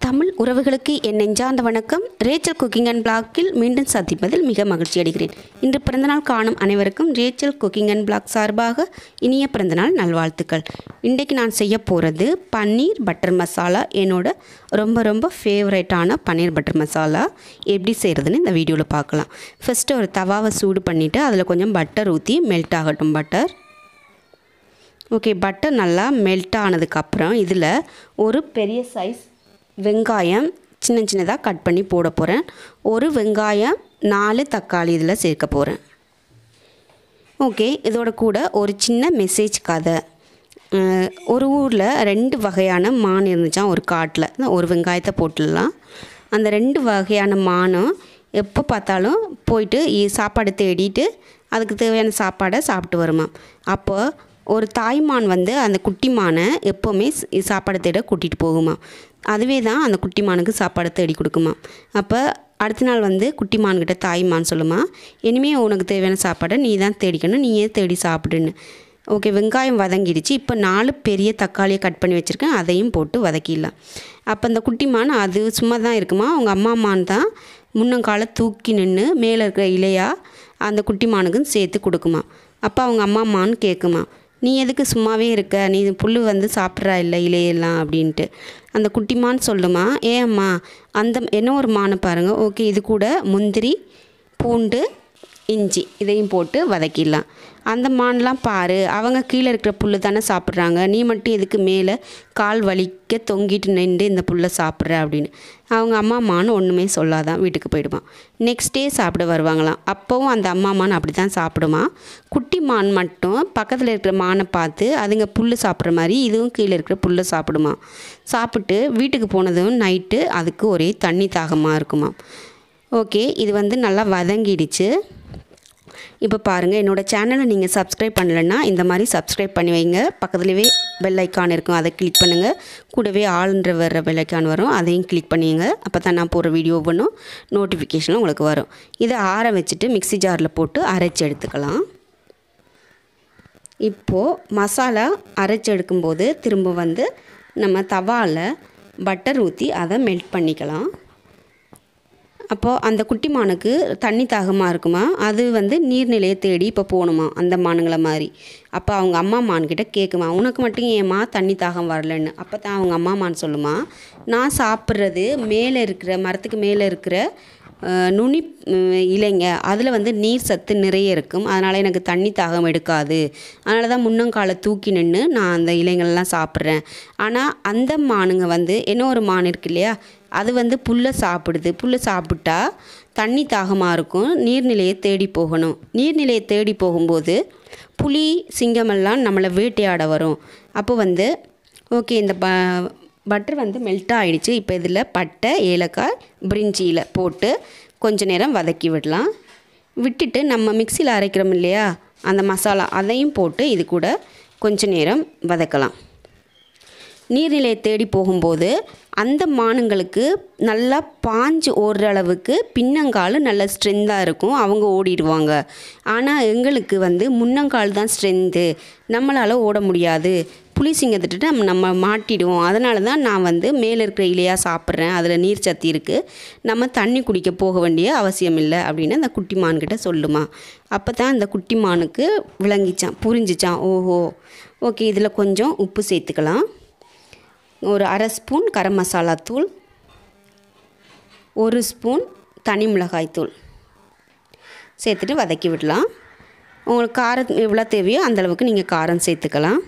தமிழ் உறவுகளுக்கு என் நெஞ்சார்ந்த வணக்கம் ரேச்சல் குக்கிங் அண்ட் பிளாக்கில் மீண்டும் சந்திப்பதில் மிக மகிழ்ச்சி அடைகிறேன் இன்று பிறந்தநாள் காணும் அனைவருக்கும் ரேச்சல் குக்கிங் அண்ட் பிளாக் சார்பாக இனிய பிறந்தநாள் நல்வாழ்த்துக்கள் இன்றைக்கு நான் செய்ய போகிறது பன்னீர் பட்டர் மசாலா என்னோட ரொம்ப ரொம்ப ஃபேவரட்டான பன்னீர் பட்டர் மசாலா எப்படி செய்கிறதுன்னு இந்த வீடியோவில் பார்க்கலாம் ஃபஸ்ட்டு ஒரு தவாவை சூடு பண்ணிவிட்டு அதில் கொஞ்சம் பட்டர் ஊற்றி மெல்ட் ஆகட்டும் பட்டர் ஓகே பட்டர் நல்லா மெல்ட் ஆனதுக்கப்புறம் இதில் ஒரு பெரிய சைஸ் வெங்காயம் சின்ன சின்னதாக கட் பண்ணி போட போகிறேன் ஒரு வெங்காயம் நாலு தக்காளி இதில் சேர்க்க போகிறேன் ஓகே இதோட கூட ஒரு சின்ன மெசேஜ் கதை அஹ், ஒரு ஊரில் ரெண்டு வகையான மான் இருந்துச்சான் ஒரு காட்டில் ஒரு வெங்காயத்தை போட்டுடலாம் அந்த ரெண்டு வகையான மானும் எப்போ பார்த்தாலும் போயிட்டு இ- சாப்பாடு தேடிட்டு அதுக்கு தேவையான சாப்பாடை சாப்பிட்டு வருமா அப்போ ஒரு தாய்மான் வந்து அந்த குட்டி மானை எப்போவுமே ஸ்- சாப்பாடு தேட கூட்டிகிட்டு போகுமா அதுவே தான் அந்த குட்டி மானுக்கு சாப்பாடு தேடி கொடுக்குமா அப்போ அடுத்த நாள் வந்து குட்டி மான்கிட்ட தாய்மான் சொல்லுமா இனிமேல் உனக்கு தேவையான சாப்பாடை நீ தான் தேடிக்கணும் நீயே தேடி சாப்பிடுன்னு ஓகே வெங்காயம் வதங்கிடுச்சு இப்போ நாலு பெரிய தக்காளியை கட் பண்ணி வச்சுருக்கேன் அதையும் போட்டு வதக்கிடலாம் அப்போ அந்த குட்டி மான் அது சும்மா தான் இருக்குமா அவங்க அம்மா மான் தான் முன்னங்கால தூக்கி நின்று மேலே இருக்கிற இலையா அந்த குட்டி மானுக்கும் சேர்த்து கொடுக்குமா அப்போ அவங்க அம்மா மான் கேட்குமா நீ எதுக்கு சும்மாவே இருக்க நீ புல் வந்து சாப்பிட்றா இல்லை இலையெல்லாம் அப்படின்ட்டு அந்த குட்டிமான் சொல்லுமா ஏ அம்மா அந்த என்ன ஒரு மானை பாருங்கள் ஓகே இது கூட முந்திரி பூண்டு இஞ்சி இதையும் போட்டு வதக்கிடலாம் அந்த மான்லாம் பாரு அவங்க கீழே இருக்கிற புல் தானே சாப்பிட்றாங்க நீ மட்டும் எதுக்கு மேலே கால் வலிக்க தொங்கிட்டு நின்று இந்த புல்லை சாப்பிட்ற அப்படின்னு அவங்க அம்மா மான் ஒன்றுமே சொல்லாதான் வீட்டுக்கு போயிடுவான் நெக்ஸ்ட் டே சாப்பிட வருவாங்களாம் அப்போவும் அந்த அம்மா மான் அப்படி தான் சாப்பிடுமா குட்டி மான் மட்டும் பக்கத்தில் இருக்கிற மானை பார்த்து அதுங்க புல் சாப்பிட்ற மாதிரி இதுவும் கீழே இருக்கிற புல்லை சாப்பிடுமா சாப்பிட்டு வீட்டுக்கு போனதும் நைட்டு அதுக்கு ஒரே தண்ணி தாகமாக இருக்குமா ஓகே இது வந்து நல்லா வதங்கிடுச்சு இப்போ பாருங்கள் என்னோடய சேனலை நீங்கள் சப்ஸ்கிரைப் பண்ணலைன்னா இந்த மாதிரி சப்ஸ்கிரைப் பண்ணி வைங்க பக்கத்துலேயே பெல் ஐக்கான் இருக்கும் அதை கிளிக் பண்ணுங்கள் கூடவே ஆளுன்ற வர்ற பெல் ஐக்கான் வரும் அதையும் கிளிக் பண்ணிங்க அப்போ தான் நான் போகிற வீடியோ ஒவ்வொன்றும் நோட்டிஃபிகேஷனும் உங்களுக்கு வரும் இதை ஆற வச்சுட்டு மிக்ஸி ஜாரில் போட்டு அரைச்சி எடுத்துக்கலாம் இப்போது மசாலா அரைச்சி எடுக்கும்போது திரும்ப வந்து நம்ம தவாவில் பட்டர் ஊற்றி அதை மெல்ட் பண்ணிக்கலாம் அப்போது அந்த குட்டி மானுக்கு தண்ணி தாகமாக இருக்குமா அது வந்து நீர்நிலையை தேடி இப்போ போகணுமா அந்த மானுங்களை மாதிரி அப்போ அவங்க அம்மா மான்கிட்ட கேட்குமா உனக்கு மட்டும் ஏம்மா தண்ணி தாகம் வரலன்னு அப்போ தான் அவங்க அம்மா மான் சொல்லுமா நான் சாப்பிட்றது மேலே இருக்கிற மரத்துக்கு மேலே இருக்கிற அஹ், நுனி உம், இலைங்க அதில் வந்து நீர் சத்து நிறைய இருக்கும் அதனால் எனக்கு தண்ணி தாகம் எடுக்காது அதனால தான் முன்னங்காலை தூக்கி நின்று நான் அந்த இலைங்கள்லாம் சாப்பிட்றேன் ஆனால் அந்த மானுங்க வந்து என்ன ஒரு மான் இருக்கு இல்லையா அது வந்து புல்லை சாப்பிடுது புல்லை சாப்பிட்டா தண்ணி தாகமாக இருக்கும் நீர்நிலையை தேடி போகணும் நீர்நிலையை தேடி போகும்போது புலி சிங்கமெல்லாம் நம்மளை வேட்டையாட வரும் அப்போ வந்து ஓகே இந்த ப பட்டர் வந்து மெல்ட் ஆகிடுச்சு இப்போ இதில் பட்டை ஏலக்காய் பிரிஞ்சியில் போட்டு கொஞ்ச நேரம் வதக்கி விடலாம் விட்டுட்டு நம்ம மிக்சியில் அரைக்கிறோம் இல்லையா அந்த மசாலா அதையும் போட்டு இது கூட கொஞ்ச நேரம் வதக்கலாம் நீர்நிலையை தேடி போகும்போது அந்த மானுங்களுக்கு நல்லா பாஞ்சு ஓடுற அளவுக்கு பின்னங்கால் நல்ல ஸ்ட்ரென்த்தாக இருக்கும் அவங்க ஓடிடுவாங்க ஆனால் எங்களுக்கு வந்து முன்னங்கால் தான் ஸ்ட்ரென்த்து நம்மளால் ஓட முடியாது புலி சிங்கத்திட்டு நம்ம நம்ம மாட்டிடுவோம் அதனால தான் நான் வந்து மேலே இருக்கிற இலையாக சாப்பிட்றேன் அதில் நீர் சத்து இருக்குது நம்ம தண்ணி குடிக்க போக வேண்டிய அவசியம் இல்லை அப்படின்னு அந்த குட்டி மான்கிட்ட சொல்லுமா அப்போ தான் அந்த குட்டி மானுக்கு விளங்கிச்சான் புரிஞ்சிச்சான் ஓஹோ ஓகே இதில் கொஞ்சம் உப்பு சேர்த்துக்கலாம் ஒரு அரை ஸ்பூன் கரம் மசாலா தூள் ஒரு ஸ்பூன் தனி மிளகாய் தூள் சேர்த்துட்டு வதக்கி விடலாம் உங்களுக்கு காரம் எவ்வளோ தேவையோ அந்த அளவுக்கு நீங்கள் காரம் சேர்த்துக்கலாம்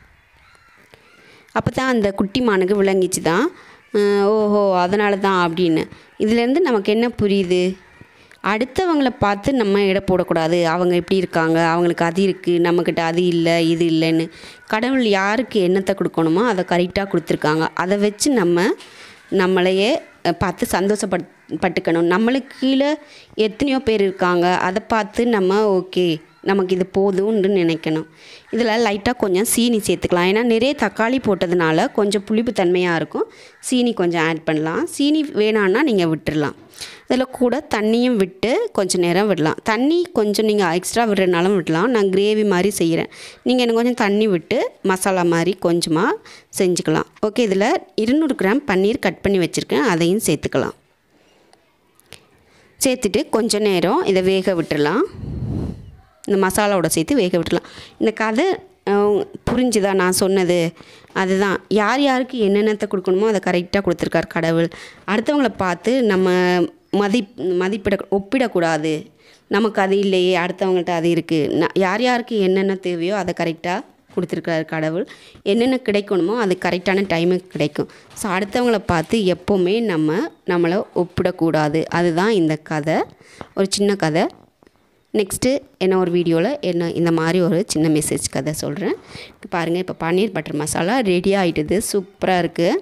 அப்போ தான் அந்த குட்டி மானுக்கு விளங்கிச்சு தான் அஹ், ஓஹோ அதனால தான் அப்படின்னு இதுலேருந்து நமக்கு என்ன புரியுது அடுத்தவங்கள பார்த்து நம்ம எடை போடக்கூடாது அவங்க எப்படி இருக்காங்க அவங்களுக்கு அது இருக்குது நம்மக்கிட்ட அது இல்லை இது இல்லைன்னு கடவுள் யாருக்கு என்னத்தை கொடுக்கணுமோ அதை கரெக்டாக கொடுத்துருக்காங்க அதை வச்சு நம்ம நம்மளையே அஹ், பார்த்து சந்தோஷப்பட் பட்டுக்கணும் நம்மளுக்கு கீழே எத்தனையோ பேர் இருக்காங்க அதை பார்த்து நம்ம ஓகே நமக்கு இது போதும்னு நினைக்கணும் இதில் லைட்டாக கொஞ்சம் சீனி சேர்த்துக்கலாம் ஏன்னா நிறைய தக்காளி போட்டதுனால கொஞ்சம் புளிப்பு தன்மையாக இருக்கும் சீனி கொஞ்சம் ஆட் பண்ணலாம் சீனி வேணான்னா நீங்கள் விட்டுறலாம் இதில் கூட தண்ணியும் விட்டு கொஞ்சம் நேரம் விடலாம் தண்ணி கொஞ்சம் நீங்கள் எக்ஸ்ட்ரா விடுறதுனாலும் விடலாம் நான் கிரேவி மாதிரி செய்கிறேன் நீங்கள் எனக்கு கொஞ்சம் தண்ணி விட்டு மசாலா மாதிரி கொஞ்சமாக செஞ்சுக்கலாம் ஓகே இதில் இருநூறு கிராம் பன்னீர் கட் பண்ணி வச்சுருக்கேன் அதையும் சேர்த்துக்கலாம் சேர்த்துட்டு கொஞ்ச நேரம் இதை வேக விட்டுறலாம் இந்த மசாலாவோட சேர்த்து வேக விட்டுறலாம் இந்த கதை அஹ், புரிஞ்சுதா நான் சொன்னது அதுதான் யார் யாருக்கு என்னென்னத்தை கொடுக்கணுமோ அதை கரெக்டாக கொடுத்துருக்கார் கடவுள் அடுத்தவங்கள பார்த்து நம்ம மதிப் மதிப்பிட ஒப்பிடக்கூடாது நமக்கு அது இல்லையே அடுத்தவங்கள்ட்ட அது இருக்குது ந- யார் யாருக்கு என்னென்ன தேவையோ அதை கரெக்டாக கொடுத்துருக்காரு கடவுள் என்னென்ன கிடைக்கணுமோ அது கரெக்டான டைமுக்கு கிடைக்கும் ஸோ அடுத்தவங்கள பார்த்து எப்போவுமே நம்ம நம்மளை ஒப்பிடக்கூடாது அதுதான் இந்த கதை ஒரு சின்ன கதை நெக்ஸ்ட்டு என்ன ஒரு வீடியோவில் என்ன இந்த மாதிரி ஒரு சின்ன மெசேஜ் கதை சொல்கிறேன் பாருங்கள் இப்போ பன்னீர் பட்டர் மசாலா ரெடி ஆகிட்டுது சூப்பராக இருக்குது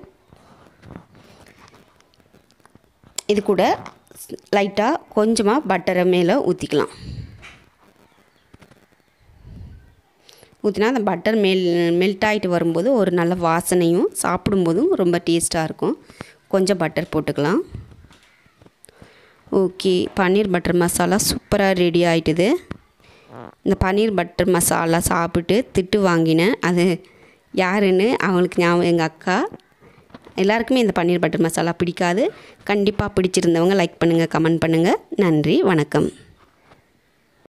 இது கூட லைட்டாக கொஞ்சமாக பட்டரை மேலே ஊற்றிக்கலாம் ஊற்றினா அந்த பட்டர் மெல் மெல்ட் ஆகிட்டு வரும்போது ஒரு நல்ல வாசனையும் சாப்பிடும்போதும் ரொம்ப டேஸ்ட்டாக இருக்கும் கொஞ்சம் பட்டர் போட்டுக்கலாம் ஓகே பன்னீர் பட்டர் மசாலா சூப்பராக ரெடி ஆயிட்டுது இந்த பன்னீர் பட்டர் மசாலா சாப்பிட்டு திட்டு வாங்கினேன் அது யாருன்னு அவங்களுக்கு ஞாபகம் எங்கள் அக்கா எல்லாருக்குமே இந்த பன்னீர் பட்டர் மசாலா பிடிக்காது கண்டிப்பாக பிடிச்சிருந்தவங்க லைக் பண்ணுங்கள் கமெண்ட் பண்ணுங்கள் நன்றி வணக்கம்